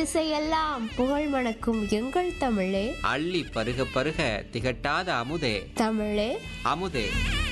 திசையெல்லாம் புகழ் மணக்கும் எங்கள் தமிழே அள்ளி பருக பருக திகட்டாத அமுதே தமிழே அமுதே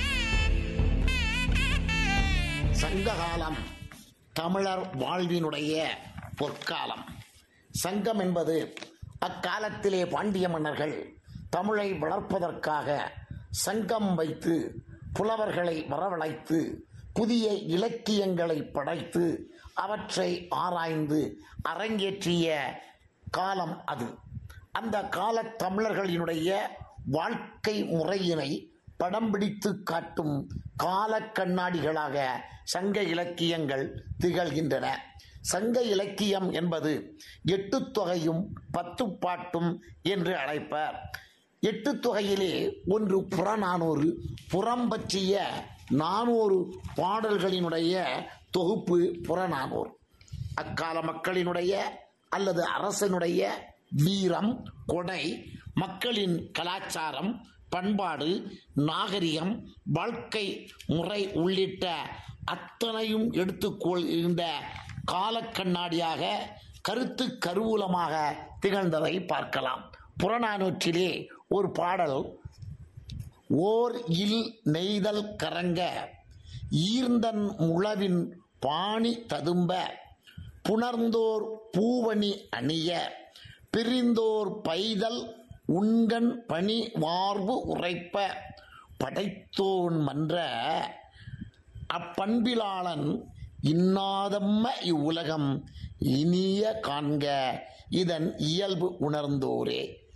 சங்ககாலம் தமிழர் வாழ்வினுடைய பொற்காலம் சங்கம் என்பது அக்காலத்திலே பாண்டிய மன்னர்கள் தமிழை வளர்ப்பதற்காக சங்கம் வைத்து புலவர்களை வரவழைத்து புதிய இலக்கியங்களை படைத்து அவற்றை ஆராய்ந்து அரங்கேற்றிய காலம் அது அந்த கால தமிழர்களினுடைய வாழ்க்கை முறையினை படம் பிடித்து காட்டும் கால கண்ணாடிகளாக சங்க இலக்கியங்கள் திகழ்கின்றன சங்க இலக்கியம் என்பது எட்டு தொகையும் பத்து பாட்டும் என்று அழைப்பர் எட்டு தொகையிலே ஒன்று புறநானூறு புறம் பற்றிய நானூறு பாடல்களினுடைய தொகுப்பு புறநானூறு அக்கால மக்களினுடைய அல்லது அரசனுடைய வீரம் கொடை மக்களின் கலாச்சாரம் பண்பாடு நாகரிகம் வாழ்க்கை முறை உள்ளிட்ட அத்தனையும் எடுத்துக்கொள்கின்ற காலக்கண்ணாடியாக கருத்து கருவூலமாக திகழ்ந்ததை பார்க்கலாம் புறநானூற்றிலே ஒரு பாடல் ஓர் இல் நெய்தல் கரங்க ஈர்ந்தன் முழவின் பாணி ததும்ப புணர்ந்தோர் பூவணி அணிய பிரிந்தோர் பைதல் உண்கண் பணி வார்வு உரைப்ப படைத்தோன் மன்ற அப்பண்பிலாளன் இன்னாதம்ம இவ்வுலகம் இனிய காண்க இதன் இயல்பு உணர்ந்தோரே